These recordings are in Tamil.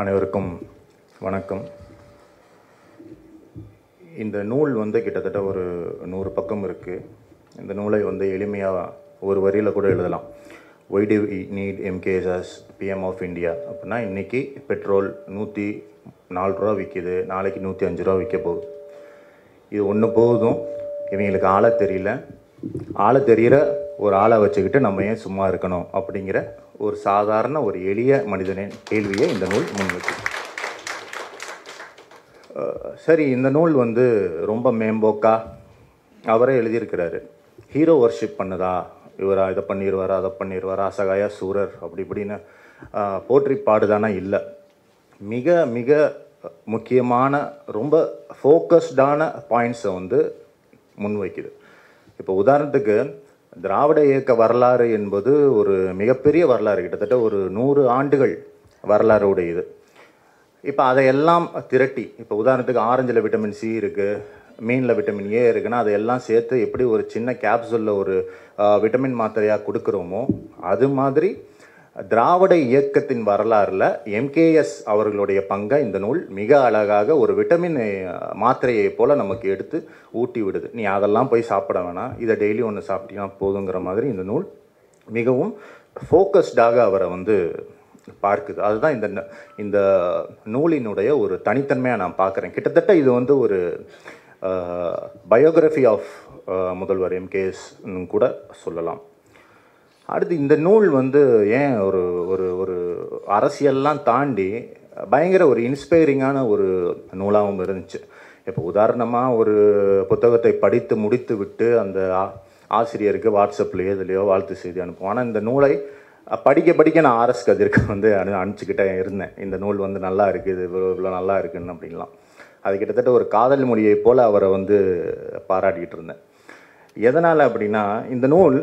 அனைவருக்கும் வணக்கம் இந்த நூல் வந்து கிட்டத்தட்ட ஒரு நூறு பக்கம் இருக்குது இந்த நூலை வந்து எளிமையாக ஒரு வரியில் கூட எழுதலாம் why do need MKS as PM of India அப்படின்னா இன்றைக்கி பெட்ரோல் நூற்றி நாலு ரூபா விற்கிது நாளைக்கு நூற்றி அஞ்சு ரூபா விற்க போகுது இது ஒன்று போதும் இவங்களுக்கு ஆளை தெரியல ஆளை தெரிகிற ஒரு ஆளை வச்சுக்கிட்டு நம்ம ஏன் சும்மா இருக்கணும் அப்படிங்கிற ஒரு சாதாரண ஒரு எளிய மனிதனின் கேள்வியை இந்த நூல் முன்வைக்கும் அஹ் சரி இந்த நூல் வந்து ரொம்ப மேம்போக்கா அவரே எழுதியிருக்கிறாரு ஹீரோ வர்ஷிப் பண்ணுதா இவரா இதை பண்ணிடுவாரா அதை பண்ணிடுவாரா அசகாயா சூரர் அப்படி இப்படின்னு அஹ், போற்றி பாடுதானா இல்லை மிக மிக முக்கியமான ரொம்ப ஃபோக்கஸ்டான பாயிண்ட்ஸை வந்து முன்வைக்குது இப்போ உதாரணத்துக்கு திராவிட இயக்க வரலாறு என்பது ஒரு மிகப்பெரிய வரலாறு கிட்டத்தட்ட ஒரு நூறு ஆண்டுகள் வரலாறு உடையது இப்போ அதையெல்லாம் திரட்டி இப்போ உதாரணத்துக்கு ஆரஞ்சில் விட்டமின் சி இருக்குது மீனில் விட்டமின் ஏ இருக்குன்னா அதையெல்லாம் சேர்த்து எப்படி ஒரு சின்ன கேப்சூலில் ஒரு ஆஹ், விட்டமின் மாத்திரையாக கொடுக்குறோமோ அது மாதிரி திராவிட இயக்கத்தின் வரலாறில் எம்கேஎஸ் அவர்களுடைய பங்கை இந்த நூல் மிக அழகாக ஒரு விட்டமின் அஹ், மாத்திரையை போல் நமக்கு எடுத்து ஊட்டி விடுது நீ அதெல்லாம் போய் சாப்பிட வேணாம் இதை டெய்லி ஒன்று சாப்பிட்டீங்கன்னா போதுங்கிற மாதிரி இந்த நூல் மிகவும் ஃபோக்கஸ்டாக அவரை வந்து பார்க்குது அதுதான் இந்த ந- இந்த நூலினுடைய ஒரு தனித்தன்மையாக நான் பார்க்குறேன் கிட்டத்தட்ட இது வந்து ஒரு பயோகிராஃபி ஆஃப் முதல்வர் எம்கேஎஸ் கூட சொல்லலாம் அடுத்து இந்த நூல் வந்து ஏன் ஒரு ஒரு ஒரு அரசியல்லாம் தாண்டி பயங்கர ஒரு இன்ஸ்பைரிங்கான ஒரு நூலாகவும் இருந்துச்சு இப்போ உதாரணமாக ஒரு புத்தகத்தை படித்து முடித்து விட்டு அந்த ஆ- ஆசிரியருக்கு வாட்ஸ்அப்லேயோ இதுலையோ வாழ்த்து செய்தி அனுப்புவோம் ஆனால் இந்த நூலை அஹ், படிக்க படிக்க நான் ஆர்எஸ் கதிர்க்கு வந்து அனு அனுப்பிச்சிக்கிட்டே இருந்தேன் இந்த நூல் வந்து நல்லா இருக்குது இவ்வளோ இவ்வளோ நல்லா இருக்குன்னு அப்படின்லாம் அது கிட்டத்தட்ட ஒரு காதல் மொழியை போல் அவரை வந்து பாராட்டிகிட்டு இருந்தேன் எதனால் அப்படின்னா இந்த நூல்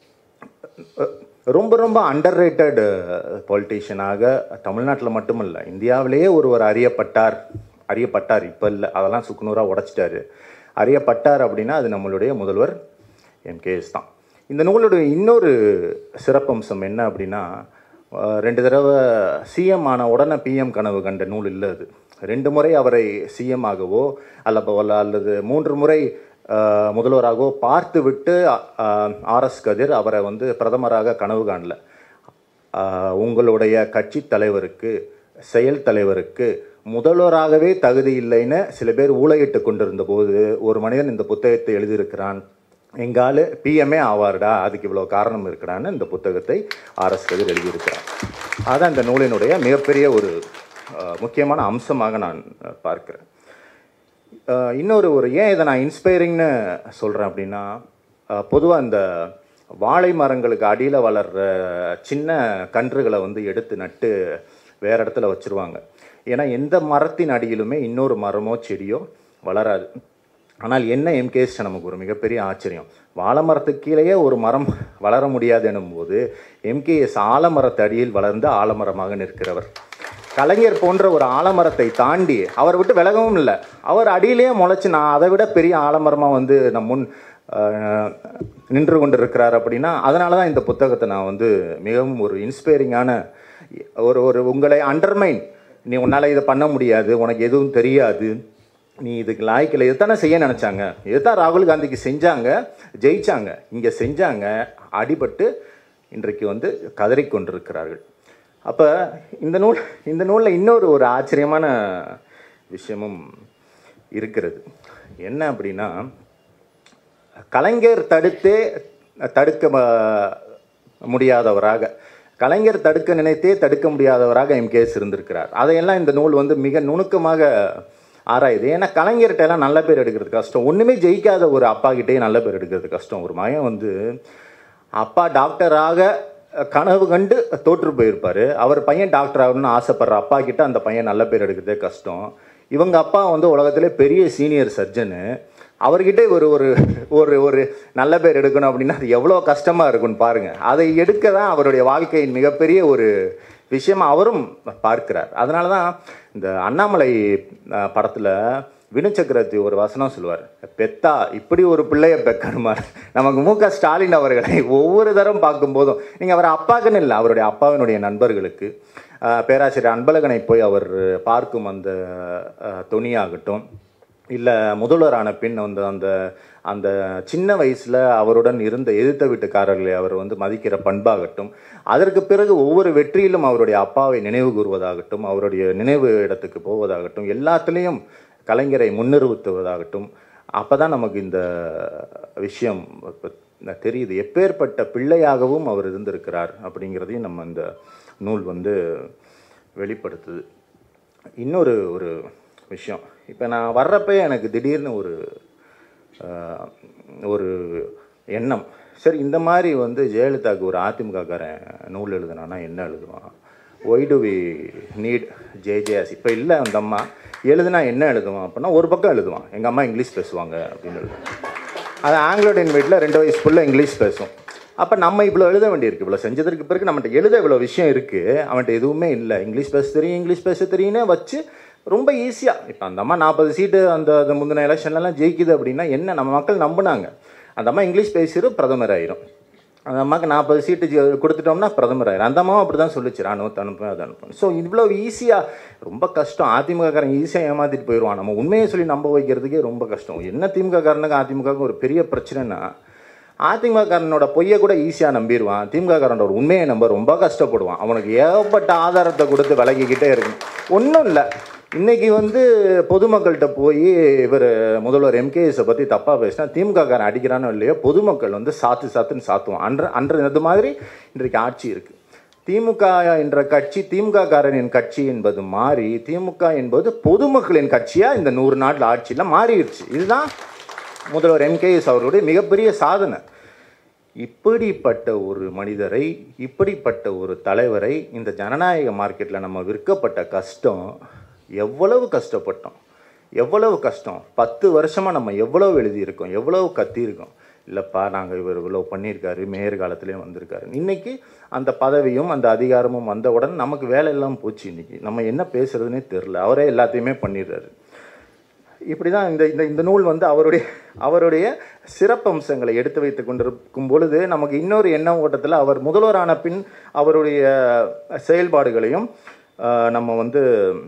ரொம்ப ரொம்ப அண்டர் ரேட்டட் பொலிட்டீஷியனாக தமிழ்நாட்டில் மட்டுமல்ல இந்தியாவிலேயே ஒருவர் அறியப்பட்டார் அறியப்பட்டார் இப்போ இல்லை அதெல்லாம் சுக்குநூறாக உடைச்சிட்டாரு அறியப்பட்டார் அப்படின்னா அது நம்மளுடைய முதல்வர் எம்கேஎஸ் தான் இந்த நூலுடைய இன்னொரு சிறப்பம்சம் என்ன அப்படின்னா அஹ், ரெண்டு தடவை சிஎம் ஆன உடனே பிஎம் கனவு கண்ட நூல் இல்லை அது ரெண்டு முறை அவரை சிஎம் ஆகவோ அல்ல அல்லது மூன்று முறை அஹ், முதல்வராகவோ பார்த்து விட்டு ஆர்எஸ் கதிர் அவரை வந்து பிரதமராக கனவு காணல அஹ், உங்களுடைய கட்சி தலைவருக்கு செயல் தலைவருக்கு முதல்வராகவே தகுதி இல்லைன்னு சில பேர் ஊழையிட்டு கொண்டிருந்த போது ஒரு மனிதன் இந்த புத்தகத்தை எழுதியிருக்கிறான் எங்காலு பிஎம்ஏ ஆவார்டா அதுக்கு இவ்வளோ காரணம் இருக்கிறான்னு இந்த புத்தகத்தை ஆர்எஸ் கதிர் எழுதியிருக்கிறார் அதான் இந்த நூலினுடைய மிகப்பெரிய ஒரு அஹ், முக்கியமான அம்சமாக நான் அஹ், பார்க்கிறேன் அஹ் இன்னொரு ஒரு ஏன் இதை நான் இன்ஸ்பைரிங்னு சொல்கிறேன் அப்படின்னா பொதுவாக இந்த வாழை மரங்களுக்கு அடியில் வளர்கிற சின்ன கன்றுகளை வந்து எடுத்து நட்டு வேற இடத்துல வச்சுருவாங்க ஏன்னா எந்த மரத்தின் அடியிலுமே இன்னொரு மரமோ செடியோ வளராது ஆனால் என்ன எம்கேஎஸ் நமக்கு ஒரு மிகப்பெரிய ஆச்சரியம் வாழை மரத்துக்கு கீழேயே ஒரு மரம் வளர முடியாது எனும்போது எம்கேஎஸ் ஆலமரத்து அடியில் வளர்ந்து ஆலமரமாக நிற்கிறவர் கலைஞர் போன்ற ஒரு ஆலமரத்தை தாண்டி அவர் விட்டு விலகவும் இல்லை அவர் அடியிலேயே முளைச்சு நான் அதை விட பெரிய ஆலமரமாக வந்து நம் முன் அஹ், நின்று கொண்டு இருக்கிறார் அப்படின்னா அதனால தான் இந்த புத்தகத்தை நான் வந்து மிகவும் ஒரு இன்ஸ்பைரிங்கான ஒரு ஒரு உங்களை அண்டர்மைன் நீ உன்னால் இதை பண்ண முடியாது உனக்கு எதுவும் தெரியாது நீ இதுக்கு லாய்க்கில் இதுதானே செய்ய நினச்சாங்க இதுதான் ராகுல் காந்திக்கு செஞ்சாங்க ஜெயிச்சாங்க இங்கே செஞ்சாங்க அடிபட்டு இன்றைக்கு வந்து கதறிக்கொண்டிருக்கிறார்கள் அப்போ இந்த நூல் இந்த நூலில் இன்னொரு ஒரு ஆச்சரியமான விஷயமும் இருக்கிறது என்ன அப்படின்னா கலைஞர் தடுத்தே தடுக்க ம- முடியாதவராக கலைஞர் தடுக்க நினைத்தே தடுக்க முடியாதவராக எம்கேஎஸ் இருந்திருக்கிறார் அதையெல்லாம் இந்த நூல் வந்து மிக நுணுக்கமாக ஆராயுது ஏன்னா கலைஞர்கிட்ட எல்லாம் நல்ல பேர் எடுக்கிறது கஷ்டம் ஒன்றுமே ஜெயிக்காத ஒரு அப்பா கிட்டேயே நல்ல பேர் எடுக்கிறது கஷ்டம் ஒரு மகன் வந்து அப்பா டாக்டராக கனவு கண்டு தோற்று போயிருப்பார் அவர் பையன் டாக்டர் ஆகணும்னு ஆசைப்படுற அப்பா கிட்ட அந்த பையன் நல்ல பேர் எடுக்கிறதே கஷ்டம் இவங்க அப்பா வந்து உலகத்திலே பெரிய சீனியர் சர்ஜனு அவர்கிட்ட ஒரு ஒரு ஒரு ஒரு நல்ல பேர் எடுக்கணும் அப்படின்னா அது எவ்வளோ கஷ்டமாக இருக்கும்னு பாருங்கள் அதை எடுக்க தான் அவருடைய வாழ்க்கையின் மிகப்பெரிய ஒரு விஷயமா அவரும் பார்க்கிறார் அதனால தான் இந்த அண்ணாமலை படத்தில் வினு சக்கரவர்த்தி ஒரு வசனம் சொல்லுவார் பெத்தா இப்படி ஒரு பிள்ளைய பெக்கணுமா நமக்கு மு க ஸ்டாலின் அவர்களை ஒவ்வொரு தரம் பார்க்கும்போதும் நீங்கள் அவர் அப்பாக்குன்னு இல்லை அவருடைய அப்பாவினுடைய நண்பர்களுக்கு அஹ், பேராசிரியர் அன்பழகனை போய் அவர் பார்க்கும் அந்த அஹ், தொனியாகட்டும் இல்லை முதல்வரான பின் வந்து அந்த அந்த சின்ன வயசில் அவருடன் இருந்த எதிர்த்த வீட்டுக்காரர்களை அவர் வந்து மதிக்கிற பண்பாகட்டும் அதற்கு பிறகு ஒவ்வொரு வெற்றியிலும் அவருடைய அப்பாவை நினைவு கூறுவதாகட்டும் அவருடைய நினைவு இடத்துக்கு போவதாகட்டும் எல்லாத்துலேயும் கலைஞரை முன்னிறுத்துவதாகட்டும் அப்போ தான் நமக்கு இந்த விஷயம் இப்ப தெரியுது எப்பேற்பட்ட பிள்ளையாகவும் அவர் இருந்திருக்கிறார் அப்படிங்கிறதையும் நம்ம இந்த நூல் வந்து வெளிப்படுத்துது இன்னொரு ஒரு விஷயம் இப்போ நான் வர்றப்ப எனக்கு திடீர்னு ஒரு ஆஹ், ஒரு எண்ணம் சரி இந்த மாதிரி வந்து ஜெயலலிதாவுக்கு ஒரு அதிமுககாரன் நூல் எழுதுனானா என்ன எழுதுவான் why do we need JJS இப்போ இல்லை அந்த அம்மா எழுதுனா என்ன எழுதுவான் அப்படின்னா ஒரு பக்கம் எழுதுவான் எங்கள் அம்மா இங்கிலீஷ் பேசுவாங்க அப்படின்னு எழுதுவான் அது ஆங்கிலோடியன் வீட்டில் ரெண்டு வயசு ஃபுல்லாக இங்கிலீஷ் பேசும் அப்போ நம்ம இவ்வளோ எழுத வேண்டியிருக்கு இவ்வளோ செஞ்சதற்கு பிறகு நம்மகிட்ட எழுத இவ்வளோ விஷயம் இருக்குது அவன்கிட்ட எதுவுமே இல்லை இங்கிலீஷ் பேச தெரியும் இங்கிலீஷ் பேச தெரியும்னே வச்சு ரொம்ப ஈஸியாக இப்போ அந்த அம்மா நாற்பது சீட்டு அந்த அந்த முந்தின எலெக்ஷன்லலாம் ஜெயிக்குது அப்படின்னா என்ன நம்ம மக்கள் நம்பினாங்க அந்த அம்மா இங்கிலீஷ் பேசிடும் பிரதமர் ஆயிரும் அந்த அம்மாவுக்கு நாற்பது சீட்டு ஜெ- கொடுத்துட்டோம்னா பிரதமர் ஆயிரும் அந்த அம்மாவும் அப்படி தான் சொல்லிச்சு ராணுவத்தை அனுப்புவேன் அதை அனுப்புவேன் ஸோ இவ்வளோ ஈஸியாக ரொம்ப கஷ்டம் அதிமுககாரன் ஈஸியாக ஏமாத்திட்டு போயிடுவான் நம்ம உண்மையை சொல்லி நம்ப வைக்கிறதுக்கே ரொம்ப கஷ்டம் என்ன திமுககாரனுக்கு அதிமுகவுக்கு ஒரு பெரிய பிரச்சனைனா அதிமுககாரனோட பொய்யை கூட ஈஸியாக நம்பிடுவான் திமுககாரனோட உண்மையை நம்ப ரொம்ப கஷ்டப்படுவான் அவனுக்கு ஏகப்பட்ட ஆதாரத்தை கொடுத்து விலகிக்கிட்டே இருக்கும் ஒன்றும் இல்லை இன்னைக்கு வந்து பொதுமக்கள்கிட்ட போய் இவர் முதல்வர் எம்கேஎஸை பற்றி தப்பாக பேசினா திமுககாரன் அடிக்கிறானோ இல்லையோ பொதுமக்கள் வந்து சாத்து சாத்துன்னு சாத்துவான் அன்ற அன்ற இது மாதிரி இன்றைக்கு ஆட்சி இருக்குது திமுக என்ற கட்சி திமுக காரனின் கட்சி என்பது மாறி திமுக என்பது பொதுமக்களின் கட்சியாக இந்த நூறு நாட்கள் ஆட்சியில் மாறிடுச்சு இதுதான் முதல்வர் எம்கேஎஸ் அவர்களுடைய மிகப்பெரிய சாதனை இப்படிப்பட்ட ஒரு மனிதரை இப்படிப்பட்ட ஒரு தலைவரை இந்த ஜனநாயக மார்க்கெட்டில் நம்ம விற்கப்பட்ட கஷ்டம் எவ்வளவு கஷ்டப்பட்டோம் எவ்வளவு கஷ்டம் பத்து வருஷமாக நம்ம எவ்வளவு எழுதியிருக்கோம் எவ்வளவு கத்தியிருக்கோம் இல்லைப்பா நாங்கள் இவர் இவ்வளோ பண்ணியிருக்காரு மேயர் காலத்திலே வந்திருக்காரு இன்னைக்கு அந்த பதவியும் அந்த அதிகாரமும் வந்தவுடன் நமக்கு வேலை எல்லாம் போச்சு இன்னைக்கு நம்ம என்ன பேசுறதுனே தெரில அவரே எல்லாத்தையுமே பண்ணிடுறாரு இப்படி தான் இந்த இந்த இந்த நூல் வந்து அவருடைய அவருடைய சிறப்பம்சங்களை எடுத்து வைத்து கொண்டிருக்கும் பொழுது நமக்கு இன்னொரு எண்ண ஓட்டத்தில் அவர் முதல்வரான பின் அவருடைய செயல்பாடுகளையும் ஆஹ், நம்ம வந்து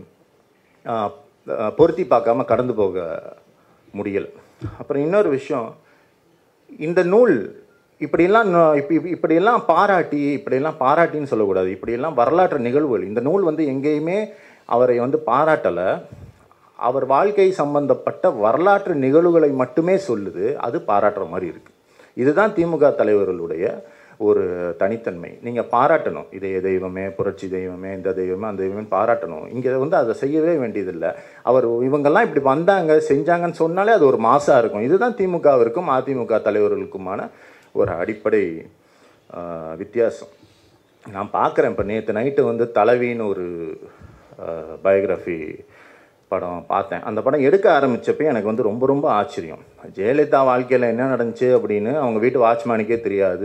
ஆஹ், ஆஹ், பொருத்தி பார்க்காம கடந்து போக முடியல அப்புறம் இன்னொரு விஷயம் இந்த நூல் இப்படியெல்லாம் ந- இப்ப இப்ப- இப்படியெல்லாம் பாராட்டி இப்படியெல்லாம் பாராட்டின்னு சொல்லக்கூடாது இப்படியெல்லாம் வரலாற்று நிகழ்வுகள் இந்த நூல் வந்து எங்கேயுமே அவரை வந்து பாராட்டலை அவர் வாழ்க்கை சம்பந்தப்பட்ட வரலாற்று நிகழ்வுகளை மட்டுமே சொல்லுது அது பாராட்டுற மாதிரி இருக்குது இதுதான் திமுக தலைவர்களுடைய ஒரு தனித்தன்மை நீங்கள் பாராட்டணும் இதய தெய்வமே புரட்சி தெய்வமே இந்த தெய்வமே அந்த தெய்வமே பாராட்டணும் இங்கே வந்து அதை செய்யவே வேண்டியதில்லை அவர் இவங்கெல்லாம் இப்படி வந்தாங்க செஞ்சாங்கன்னு சொன்னாலே அது ஒரு மாசாக இருக்கும் இதுதான் திமுகவிற்கும் அதிமுக தலைவர்களுக்குமான ஒரு அடிப்படை ஆஹ், வித்தியாசம் நான் பார்க்குறேன் இப்போ நேற்று நைட்டு வந்து தலைவின்னு ஒரு பயோகிராஃபி படம் பார்த்தேன் அந்த படம் எடுக்க ஆரம்பிச்சப்போ எனக்கு வந்து ரொம்ப ரொம்ப ஆச்சரியம் ஜெயலலிதா வாழ்க்கையில் என்ன நடந்துச்சு அப்படின்னு அவங்க வீட்டு வாட்ச்மேனுக்கே தெரியாது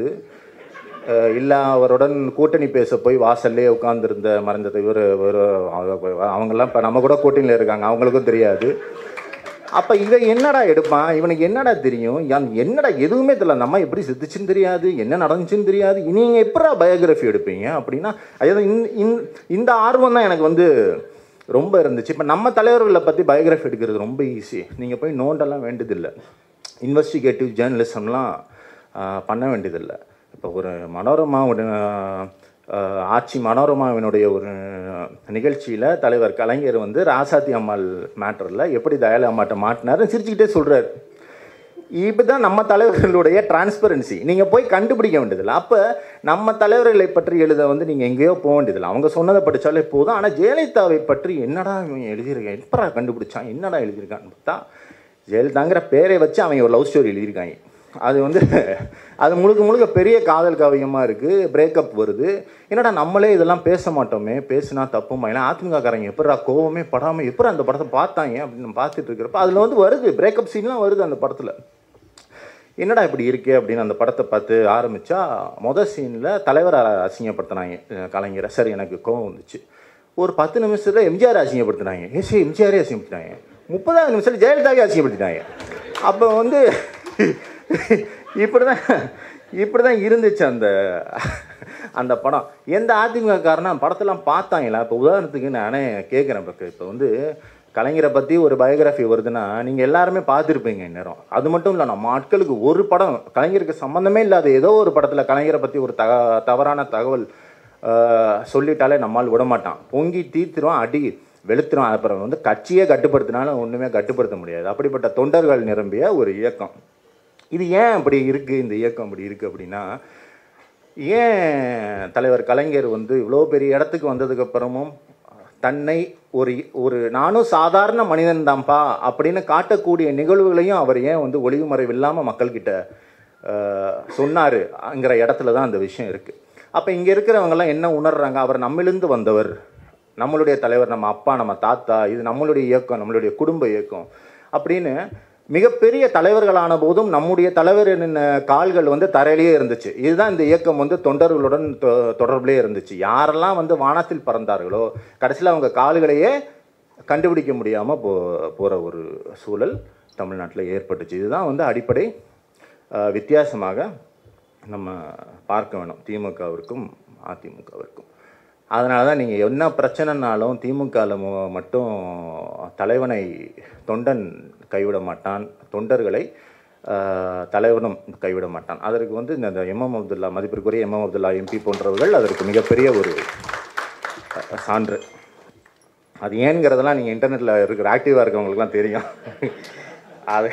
இல்லை அவருடன் கூட்டணி பேச போய் வாசல்லே உட்காந்துருந்த மறைந்த இவர் இவர் அவங்கெல்லாம் இப்போ நம்ம கூட கூட்டணியில் இருக்காங்க அவங்களுக்கும் தெரியாது அப்போ இவன் என்னடா எடுப்பான் இவனுக்கு என்னடா தெரியும் யான் என்னடா எதுவுமே தெரியல நம்ம எப்படி செத்துச்சுன்னு தெரியாது என்ன நடந்துச்சுன்னு தெரியாது நீங்கள் எப்படா பயோகிராஃபி எடுப்பீங்க அப்படின்னா அதாவது இந்த- இந்த- இந்த ஆர்வம் தான் எனக்கு வந்து ரொம்ப இருந்துச்சு இப்போ நம்ம தலைவர்களை பற்றி பயோகிராஃபி எடுக்கிறது ரொம்ப ஈஸி நீங்கள் போய் நோண்டெல்லாம் வேண்டியதில்லை இன்வெஸ்டிகேட்டிவ் ஜேர்னலிசம்லாம் பண்ண வேண்டியதில்லை இப்போ ஒரு மனோரமாவோட ஆஹ், ஆட்சி மனோரமாவினுடைய ஒரு நிகழ்ச்சியில் தலைவர் கலைஞர் வந்து ராசாத்தி அம்மாள் மேட்டரில் எப்படி தயாளு அம்மாட்ட மாட்டினாரு சிரிச்சுக்கிட்டே சொல்கிறார் இப்படிதான் நம்ம தலைவர்களுடைய டிரான்ஸ்பரன்சி நீங்கள் போய் கண்டுபிடிக்க வேண்டியதில்லை அப்போ நம்ம தலைவர்களை பற்றி எழுத வந்து நீங்கள் எங்கேயோ போக வேண்டியதில்லை அவங்க சொன்னதை படித்தாலே போதும் ஆனால் ஜெயலலிதாவை பற்றி என்னடா இவன் எழுதியிருக்கான் எப்படா கண்டுபிடிச்சான் என்னடா எழுதியிருக்கான்னு பார்த்தா ஜெயலலிதாங்கிற பேரை வச்சு அவங்க ஒரு லவ் ஸ்டோரி எழுதியிருக்காங்க அது வந்து அது முழுக்க முழுக்க பெரிய காதல் காவியமாக இருக்குது பிரேக்கப் வருது என்னடா நம்மளே இதெல்லாம் பேச மாட்டோமே பேசுனா தப்புமா ஏன்னா அதிமுகக்காரங்க எப்படா கோவமே படாமல் எப்படி அந்த படத்தை பார்த்தாங்க அப்படின்னு நம்ம பார்த்துட்டு இருக்கிறப்ப அதில் வந்து வருது பிரேக்கப் சீன்லாம் வருது அந்த படத்தில் என்னடா இப்படி இருக்கே அப்படின்னு அந்த படத்தை பார்த்து ஆரம்பித்தா மொதல் சீனில் தலைவரை அசிங்கப்படுத்தினாங்க அஹ் கலைஞரை சரி எனக்கு கோவம் வந்துச்சு ஒரு பத்து நிமிஷத்தில் எம்ஜிஆர் அசிங்கப்படுத்தினாங்க ஏ சரி எம்ஜிஆரே அசிங்கப்படுத்தினாங்க முப்பதாவது நிமிஷத்தில் ஜெயலலிதாவே அசிங்கப்படுத்தினாங்க அப்போ வந்து இப்படி தான் இப்படி தான் இருந்துச்சு அந்த அந்த படம் எந்த அதிமுக காரணம் படத்தெல்லாம் பார்த்தாங்களா இப்போ உதாரணத்துக்கு நானே கேட்குறேன் இப்போ இப்போ வந்து கலைஞரை பற்றி ஒரு பயோகிராஃபி வருதுன்னா நீங்கள் எல்லாருமே பார்த்துருப்பீங்க இந்நேரம் அது மட்டும் இல்லை நம்ம ஆட்களுக்கு ஒரு படம் கலைஞருக்கு சம்மந்தமே இல்லாத ஏதோ ஒரு படத்தில் கலைஞரை பற்றி ஒரு தக தவறான தகவல் ஆஹ், சொல்லிட்டாலே நம்மால் விட மாட்டான் பொங்கி தீர்த்துருவான் அடி வெளுத்துருவான் அப்புறம் வந்து கட்சியே கட்டுப்படுத்தினாலும் ஒன்றுமே கட்டுப்படுத்த முடியாது அப்படிப்பட்ட தொண்டர்கள் நிரம்பிய ஒரு இயக்கம் இது ஏன் அப்படி இருக்குது இந்த இயக்கம் அப்படி இருக்குது அப்படின்னா ஏன் தலைவர் கலைஞர் வந்து இவ்வளோ பெரிய இடத்துக்கு வந்ததுக்கப்புறமும் தன்னை ஒரு ஒரு நானும் சாதாரண மனிதன் தான்ப்பா அப்படின்னு காட்டக்கூடிய நிகழ்வுகளையும் அவர் ஏன் வந்து ஒளிவு மறைவு இல்லாமல் மக்கள்கிட்ட சொன்னார் அங்கிற இடத்துல தான் அந்த விஷயம் இருக்குது அப்போ இங்கே இருக்கிறவங்கெல்லாம் என்ன உணர்றாங்க அவர் நம்மிலிருந்து வந்தவர் நம்மளுடைய தலைவர் நம்ம அப்பா நம்ம தாத்தா இது நம்மளுடைய இயக்கம் நம்மளுடைய குடும்ப இயக்கம் அப்படின்னு மிகப்பெரிய தலைவர்களான போதும் நம்முடைய தலைவரின் கால்கள் வந்து தரையிலேயே இருந்துச்சு இதுதான் இந்த இயக்கம் வந்து தொண்டர்களுடன் தொ- தொடர்பிலே இருந்துச்சு யாரெல்லாம் வந்து வானத்தில் பறந்தார்களோ கடைசியில் அவங்க கால்களையே கண்டுபிடிக்க முடியாமல் போ போகிற ஒரு சூழல் தமிழ்நாட்டில் ஏற்பட்டுச்சு இதுதான் வந்து அடிப்படை அஹ், வித்தியாசமாக நம்ம பார்க்க வேணும் திமுகவிற்கும் அதிமுகவிற்கும் அதனால தான் நீங்கள் என்ன பிரச்சனைனாலும் திமுகவில் மட்டும் தலைவனை தொண்டன் கைவிட மாட்டான் தொண்டர்களை ஆஹ், தலைவனும் கைவிட மாட்டான் அதற்கு வந்து இந்த எம்எம் அப்துல்லா மதிப்பிற்குரிய எம்எம் அப்துல்லா எம்பி போன்றவர்கள் அதற்கு மிகப்பெரிய ஒரு அஹ், சான்று அது ஏங்கிறதெல்லாம் நீங்கள் இன்டர்நெட்டில் இருக்கிற ஆக்டிவாக இருக்கவங்களுக்குலாம் தெரியும் அது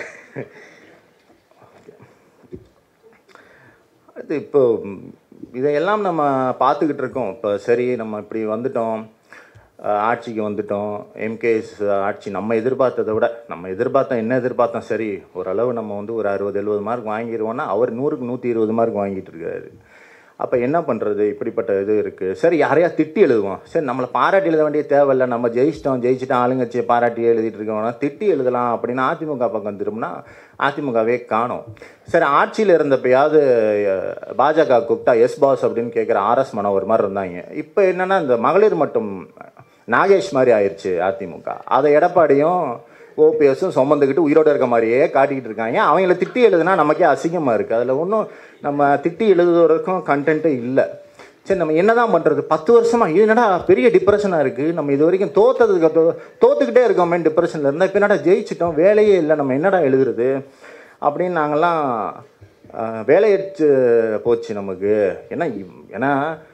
அது இப்போ ம், இதையெல்லாம் நம்ம பார்த்துக்கிட்டு இருக்கோம் இப்போ சரி நம்ம இப்படி வந்துட்டோம் அஹ், ஆட்சிக்கு வந்துட்டோம் எம்கேஎஸ் ஆட்சி நம்ம எதிர்பார்த்ததை விட நம்ம எதிர்பார்த்தோம் என்ன எதிர்பார்த்தோம் சரி ஓரளவு நம்ம வந்து ஒரு அறுபது எழுபது மார்க் வாங்கிடுவோம்னா அவர் நூறுக்கு நூற்றி இருபது மார்க் வாங்கிட்டு இருக்காரு அப்போ என்ன பண்ணுறது இப்படிப்பட்ட இது இருக்குது சரி யாரையா திட்டி எழுதுவோம் சரி நம்மளை பாராட்டி எழுத வேண்டிய தேவையில்லை நம்ம ஜெயிச்சிட்டோம் ஜெயிச்சிட்டோம் ஆளுங்கட்சியை பாராட்டி எழுதிட்டு இருக்கோம்னா திட்டி எழுதலாம் அப்படின்னு அதிமுக பக்கம் திரும்பினா அதிமுகவே காணோம் சரி ஆட்சியில் இருந்தப்பயாவது அஹ், பாஜக கூப்பிட்டா எஸ் பாஸ் அப்படின்னு கேட்குற ஆர்எஸ் மனோவர் மாதிரி இருந்தாங்க இப்போ என்னன்னா இந்த மகளிர் மட்டும் நாகேஷ் மாதிரி ஆயிடுச்சு அதிமுக அதை எடப்பாடியும் ஓபிஎஸும் சுமந்துக்கிட்டு உயிரோடு இருக்க மாதிரியே காட்டிக்கிட்டு இருக்காங்க அவங்கள திட்டி எழுதுனா நமக்கே அசிங்கமாக இருக்குது அதில் ஒன்றும் நம்ம திட்டி எழுதுவதற்கும் கண்டென்ட்டே இல்லை சரி நம்ம என்னதான் பண்ணுறது பத்து வருஷமா இது என்னடா பெரிய டிப்ரெஷனாக இருக்குது நம்ம இது வரைக்கும் தோத்ததுக்கு அப்புறம் தோத்துக்கிட்டே இருக்கோமே டிப்ரெஷனில் இருந்தால் இப்போ என்னடா ஜெயிச்சிட்டோம் வேலையே இல்லை நம்ம என்னடா எழுதுறது அப்படின்னு நாங்கள்லாம் வேலையற்று போச்சு நமக்கு ஏன்னா இவ்- ஏன்னா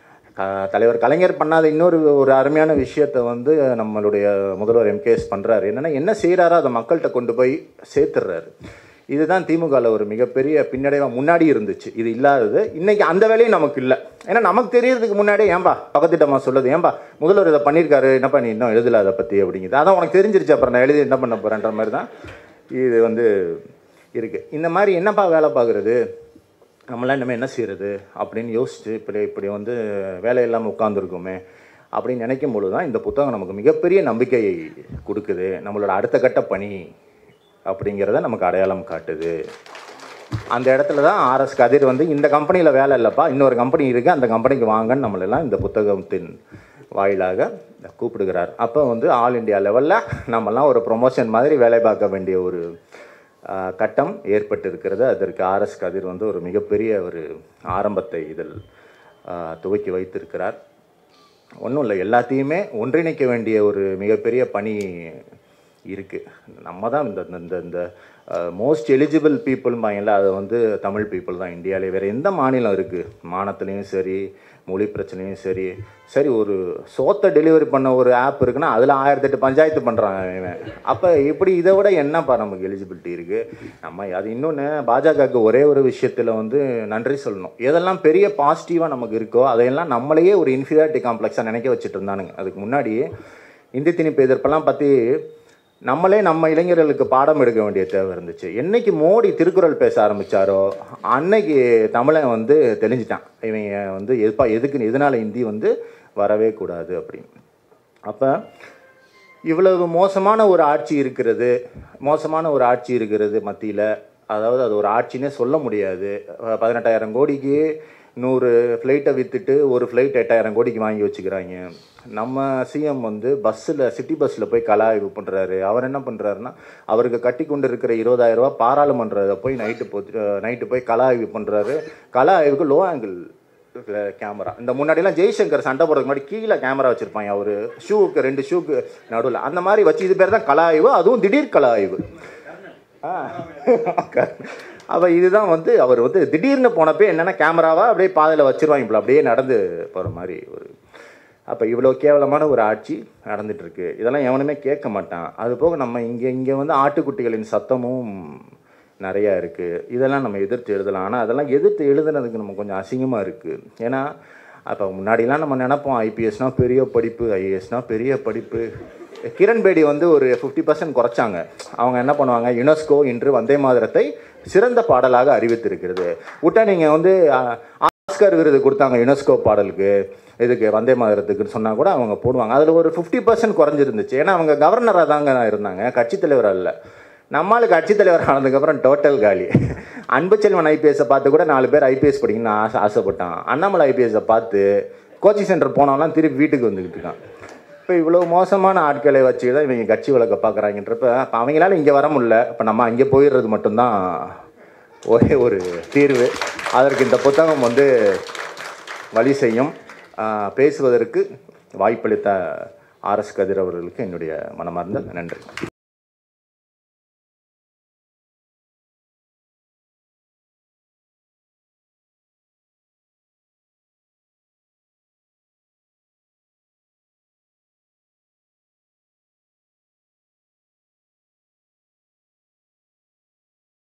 க- தலைவர் கலைஞர் பண்ணாத இன்னொரு ஒரு அருமையான விஷயத்தை வந்து நம்மளுடைய முதல்வர் எம்கேஎஸ் பண்ணுறாரு என்னன்னா என்ன செய்கிறாரோ அதை மக்கள்கிட்ட கொண்டு போய் சேர்த்துடுறாரு இதுதான் திமுகவில் ஒரு மிகப்பெரிய பின்னடைவாக முன்னாடி இருந்துச்சு இது இல்லாதது இன்னைக்கு அந்த வேலையும் நமக்கு இல்லை ஏன்னா நமக்கு தெரியறதுக்கு முன்னாடியே ஏன்பா பக்கத்திட்டமா சொல்லுது ஏன்பா முதல்வர் இதை பண்ணியிருக்காரு என்னப்பா நீ இன்னும் எழுதல அதை பற்றி அப்படிங்குது அதான் உனக்கு தெரிஞ்சிருச்சு அப்புறம் நான் எழுதி என்ன பண்ண போகிறேன்ற மாதிரி தான் இது வந்து இருக்குது இந்த மாதிரி என்னப்பா வேலை பார்க்குறது நம்மளாம் இனிமேல் என்ன செய்கிறது அப்படின்னு யோசிச்சு இப்படி இப்படி வந்து வேலை இல்லாமல் உட்காந்துருக்கோமே அப்படின்னு நினைக்கும் பொழுது தான் இந்த புத்தகம் நமக்கு மிகப்பெரிய நம்பிக்கையை கொடுக்குது நம்மளோட அடுத்த கட்ட பணி அப்படிங்கிறத நமக்கு அடையாளம் காட்டுது அந்த இடத்துல தான் ஆர்எஸ் கதிர் வந்து இந்த கம்பெனியில் வேலை இல்லைப்பா இன்னொரு கம்பெனி இருக்குது அந்த கம்பெனிக்கு வாங்கன்னு நம்மளெல்லாம் இந்த புத்தகத்தின் வாயிலாக கூப்பிடுகிறார் அப்போ வந்து ஆல் இண்டியா லெவலில் நம்மலாம் ஒரு ப்ரொமோஷன் மாதிரி வேலை பார்க்க வேண்டிய ஒரு ஆஹ், கட்டம் ஏற்பட்டு இருக்கிறது அதற்கு ஆர்எஸ் கதிர் வந்து ஒரு மிகப்பெரிய ஒரு ஆரம்பத்தை இதில் ஆஹ், துவக்கி வைத்திருக்கிறார் ஒன்றும் இல்லை எல்லாத்தையுமே ஒன்றிணைக்க வேண்டிய ஒரு மிகப்பெரிய பணி இருக்குது நம்ம தான் இந்த இந்த- இந்த இந்த மோஸ்ட் எலிஜிபிள் பீப்புள்பாங்கல்ல அது வந்து தமிழ் பீப்புள் தான் இந்தியாவிலே வேறு எந்த மாநிலம் இருக்குது மானத்துலேயும் சரி மொழி பிரச்சனையும் சரி சரி ஒரு சோத்தை டெலிவரி பண்ண ஒரு ஆப் இருக்குன்னா அதில் ஆயிரத்தெட்டு பஞ்சாயத்து பண்ணுறாங்க இவன் அப்போ இப்படி இதை விட என்னப்பா நமக்கு எலிஜிபிலிட்டி இருக்குது நம்ம அது இன்னொன்று பாஜகவுக்கு ஒரே ஒரு விஷயத்தில் வந்து நன்றி சொல்லணும் எதெல்லாம் பெரிய பாசிட்டிவாக நமக்கு இருக்கோ அதையெல்லாம் நம்மளையே ஒரு இன்ஃபீரியாரிட்டி காம்ப்ளெக்ஸாக நினைக்க வச்சுட்டு இருந்தானுங்க அதுக்கு முன்னாடி இந்தி திணிப்பு எதிர்ப்பெல்லாம் பற்றி நம்மளே நம்ம இளைஞர்களுக்கு பாடம் எடுக்க வேண்டிய தேவை இருந்துச்சு என்னைக்கு மோடி திருக்குறள் பேச ஆரம்பிச்சாரோ அன்னைக்கு தமிழன் வந்து தெளிஞ்சிட்டான் இவங்க வந்து எதுப்பா எதுக்கு எதனால இந்தி வந்து வரவே கூடாது அப்படின்னு அப்போ இவ்வளவு மோசமான ஒரு ஆட்சி இருக்கிறது மோசமான ஒரு ஆட்சி இருக்கிறது மத்தியில் அதாவது அது ஒரு ஆட்சினே சொல்ல முடியாது அஹ் பதினெட்டாயிரம் கோடிக்கு நூறு ஃப்ளைட்டை விற்றுட்டு ஒரு ஃப்ளைட் எட்டாயிரம் கோடிக்கு வாங்கி வச்சுக்கிறாங்க நம்ம சிஎம் வந்து பஸ்ஸில் சிட்டி பஸ்ஸில் போய் கலா ஆய்வு பண்ணுறாரு அவர் என்ன பண்ணுறாருன்னா அவருக்கு கட்டி கொண்டு இருக்கிற இருபதாயிரம் ரூபாய் பாராளுமன்றத்தை போய் நைட்டு போ நைட்டு போய் கலா ஆய்வு பண்ணுறாரு கலா ஆய்வுக்கு லோ ஆங்கிள் கேமரா இந்த முன்னாடிலாம் ஜெய்சங்கர் சண்டை போடுறதுக்கு முன்னாடி கீழே கேமரா வச்சுருப்பாங்க அவர் ஷூவுக்கு ரெண்டு ஷூக்கு நடுவில் அந்த மாதிரி வச்சு இது பேர் தான் கலா ஆய்வு அதுவும் திடீர் கலா ஆய்வு ஆ அப்போ இதுதான் வந்து அவர் வந்து திடீர்னு போனப்போ என்னென்னா கேமராவா அப்படியே பாதையில் வச்சிருவாங்க இப்படி அப்படியே நடந்து போகிற மாதிரி ஒரு அப்போ இவ்வளோ கேவலமான ஒரு ஆட்சி நடந்துட்டு இருக்கு இதெல்லாம் எவனுமே கேட்க மாட்டான் அது போக நம்ம இங்கே இங்கே வந்து ஆட்டுக்குட்டிகளின் சத்தமும் நிறையா இருக்குது இதெல்லாம் நம்ம எதிர்த்து எழுதலாம் ஆனால் அதெல்லாம் எதிர்த்து எழுதுனதுக்கு நம்ம கொஞ்சம் அசிங்கமாக இருக்குது ஏன்னா அப்போ முன்னாடிலாம் நம்ம நினைப்போம் ஐபிஎஸ்னால் பெரிய படிப்பு ஐஏஎஸ்னால் பெரிய படிப்பு கிரண் பேடி வந்து ஒரு ஃபிஃப்டி பர்சன்ட் குறைச்சாங்க அவங்க என்ன பண்ணுவாங்க யுனெஸ்கோ இன்று வந்தே மாதரத்தை சிறந்த பாடலாக அறிவித்திருக்கிறது விட்டா நீங்கள் வந்து அஹ், ஆஸ்கர் விருது கொடுத்தாங்க யுனெஸ்கோ பாடலுக்கு இதுக்கு வந்தே மாதரத்துக்குன்னு சொன்னால் கூட அவங்க போடுவாங்க அதில் ஒரு ஃபிஃப்டி பர்சன்ட் குறைஞ்சிருந்துச்சு ஏன்னா அவங்க கவர்னராக தாங்க இருந்தாங்க கட்சித் தலைவர் அல்ல நம்மளுக்கு கட்சித் தலைவர் ஆனதுக்கப்புறம் டோட்டல் காலி அன்புச்செல்வன் ஐபிஎஸ்ஸை பார்த்து கூட நாலு பேர் ஐபிஎஸ் படிக்கணும்னு ஆசை ஆசைப்பட்டான் அண்ணாமலை ஐபிஎஸ்ஸை பார்த்து கோச்சிங் சென்டர் போனவன்லாம் திருப்பி வீட்டுக்கு வந்துக்கிட்டு இருக்கான் இப்போ இவ்வளோ மோசமான ஆட்களை வச்சு தான் இவங்க கட்சி வழக்க பார்க்குறாங்கன்றப்ப அப்போ அவங்களால இங்கே வர முடியல இப்போ நம்ம அங்கே போயிடுறது மட்டும்தான் ஒரே ஒரு தீர்வு அதற்கு இந்த புத்தகம் வந்து வழி செய்யும் ஆஹ் பேசுவதற்கு வாய்ப்பளித்த ஆர்எஸ் கதிர் அவர்களுக்கு என்னுடைய மனமார்ந்த நன்றி